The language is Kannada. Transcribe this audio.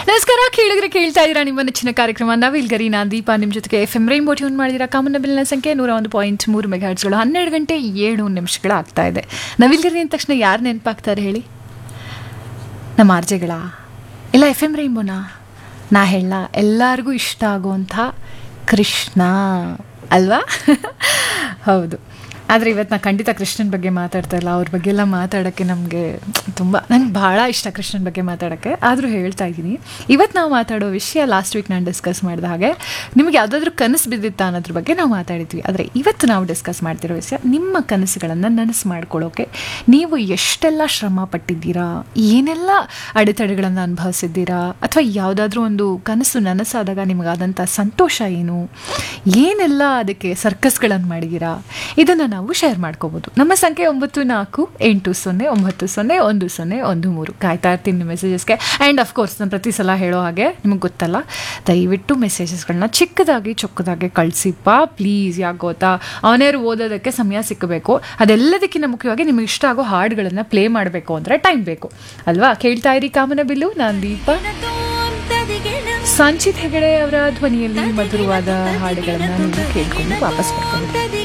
ನಮಸ್ಕಾರ ಕೇಳಿದ್ರೆ ಕೇಳ್ತಾ ಇದ್ದೀರಾ ನಿಮ್ಮ ನೆಚ್ಚಿನ ಕಾರ್ಯಕ್ರಮ ನವಿಲ್ಗರಿ ನಾನ್ ದೀಪಾ ನಿಮ್ಮ ಜೊತೆಗೆ ಎಫ್ ಎಂ ರೈನ್ಬೋ ಟ್ಯೂನ್ ಮಾಡಿದಿರಾ ಕಾಮನ್ ಬಿಲ್ನ ಸಂಖ್ಯೆ ನೂರ ಒಂದು ಪಾಯಿಂಟ್ ಮೂರು ಮೆಗಾಟ್ಸ್ಗಳು ಹನ್ನೆರಡು ಗಂಟೆ ಏಳು ನಿಮಿಷಗಳು ಆಗ್ತಾ ಇದೆ ನವಿಲ್ಗರಿ ಅಂದ ತಕ್ಷಣ ಯಾರು ನೆನಪಾಗ್ತಾರೆ ಹೇಳಿ ನಮ್ಮ ಆರ್ಜೆಗಳ ಇಲ್ಲ ಎಫ್ ಎಂ ರೈನ್ಬೋನಾ ನಾ ಹೇಳ ಎಲ್ಲರಿಗೂ ಇಷ್ಟ ಆಗುವಂಥ ಕೃಷ್ಣ ಅಲ್ವಾ ಹೌದು ಆದರೆ ಇವತ್ತು ನಾ ಖಂಡಿತ ಕೃಷ್ಣನ ಬಗ್ಗೆ ಮಾತಾಡ್ತಾ ಇಲ್ಲ ಅವ್ರ ಬಗ್ಗೆ ಎಲ್ಲ ಮಾತಾಡೋಕ್ಕೆ ನಮಗೆ ತುಂಬ ನಂಗೆ ಭಾಳ ಇಷ್ಟ ಕೃಷ್ಣನ ಬಗ್ಗೆ ಮಾತಾಡೋಕ್ಕೆ ಆದರೂ ಹೇಳ್ತಾ ಇದ್ದೀನಿ ಇವತ್ತು ನಾವು ಮಾತಾಡೋ ವಿಷಯ ಲಾಸ್ಟ್ ವೀಕ್ ನಾನು ಡಿಸ್ಕಸ್ ಮಾಡಿದ ಹಾಗೆ ನಿಮಗೆ ಯಾವುದಾದ್ರೂ ಕನಸು ಬಿದ್ದಿತ್ತಾ ಅನ್ನೋದ್ರ ಬಗ್ಗೆ ನಾವು ಮಾತಾಡಿದ್ವಿ ಆದರೆ ಇವತ್ತು ನಾವು ಡಿಸ್ಕಸ್ ಮಾಡ್ತಿರೋ ವಿಷಯ ನಿಮ್ಮ ಕನಸುಗಳನ್ನು ನನಸು ಮಾಡ್ಕೊಳ್ಳೋಕೆ ನೀವು ಎಷ್ಟೆಲ್ಲ ಶ್ರಮ ಪಟ್ಟಿದ್ದೀರಾ ಏನೆಲ್ಲ ಅಡೆತಡೆಗಳನ್ನು ಅನುಭವಿಸಿದ್ದೀರಾ ಅಥವಾ ಯಾವುದಾದ್ರೂ ಒಂದು ಕನಸು ನನಸಾದಾಗ ನಿಮಗಾದಂಥ ಸಂತೋಷ ಏನು ಏನೆಲ್ಲ ಅದಕ್ಕೆ ಸರ್ಕಸ್ಗಳನ್ನು ಮಾಡಿದ್ದೀರಾ ಇದನ್ನು ನಾವು ಶೇರ್ ಮಾಡ್ಕೋಬೋದು ನಮ್ಮ ಸಂಖ್ಯೆ ಒಂಬತ್ತು ನಾಲ್ಕು ಎಂಟು ಸೊನ್ನೆ ಒಂಬತ್ತು ಸೊನ್ನೆ ಒಂದು ಸೊನ್ನೆ ಒಂದು ಮೂರು ಕಾಯ್ತಾ ಇರ್ತೀನಿ ನಿಮ್ಮ ಮೆಸೇಜಸ್ಗೆ ಆ್ಯಂಡ್ ಅಫ್ಕೋರ್ಸ್ ನಾನು ಪ್ರತಿ ಸಲ ಹೇಳೋ ಹಾಗೆ ನಿಮಗೆ ಗೊತ್ತಲ್ಲ ದಯವಿಟ್ಟು ಮೆಸೇಜಸ್ಗಳನ್ನ ಚಿಕ್ಕದಾಗಿ ಚೊಕ್ಕದಾಗಿ ಕಳಿಸಿಪ್ಪ ಪ್ಲೀಸ್ ಯಾಕೆ ಗೊತ್ತಾ ಅವನೇರು ಓದೋದಕ್ಕೆ ಸಮಯ ಸಿಕ್ಕಬೇಕು ಅದೆಲ್ಲದಕ್ಕಿಂತ ಮುಖ್ಯವಾಗಿ ನಿಮಗೆ ಇಷ್ಟ ಆಗೋ ಹಾಡುಗಳನ್ನು ಪ್ಲೇ ಮಾಡಬೇಕು ಅಂದರೆ ಟೈಮ್ ಬೇಕು ಅಲ್ವಾ ಕೇಳ್ತಾ ಇರಿ ಕಾಮನ ಬಿಲ್ಲು ನಾನು ದೀಪ ಸಂಚಿತ್ ಹೆಗಡೆ ಅವರ ಧ್ವನಿಯಲ್ಲಿ ಮಧುರವಾದ ಹಾಡುಗಳನ್ನು ನೀವು ಕೇಳ್ಕೊಂಡು ವಾಪಸ್ ಬರ್ಕೊಂಡು